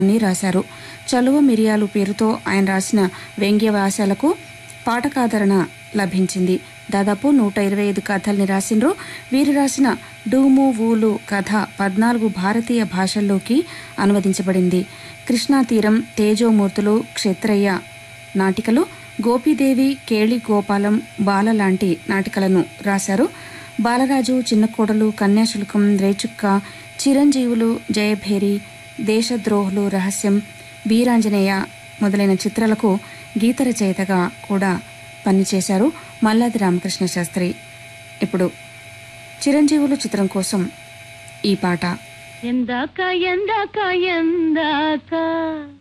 ని రాశారు చలువ మిరియాలు పేరుతో ఆయన రాసిన వ్యంగ్య వ్యాసాలకు పాఠకాదరణ లభించింది దాదాపు నూట ఇరవై ఐదు కథల్ని రాసిండ్రు వీరు రాసిన డూము వూలు కథ పద్నాలుగు భారతీయ భాషల్లోకి అనువదించబడింది కృష్ణా తీరం తేజోమూర్తులు క్షత్రయ్య నాటికలు గోపీదేవి కేళి గోపాలం బాల లాంటి నాటికలను రాశారు బాలరాజు చిన్నకోడలు కన్యాశుల్కం రేచుక్క చిరంజీవులు జయభేరి దేశద్రోహులు రహస్యం వీరాంజనేయ మొదలైన చిత్రాలకు గీత రచయితగా కూడా పనిచేశారు మల్లాది రామకృష్ణ శాస్త్రి ఇప్పుడు చిరంజీవులు చిత్రం కోసం ఈ పాట ఎందాక ఎందాక ఎందాక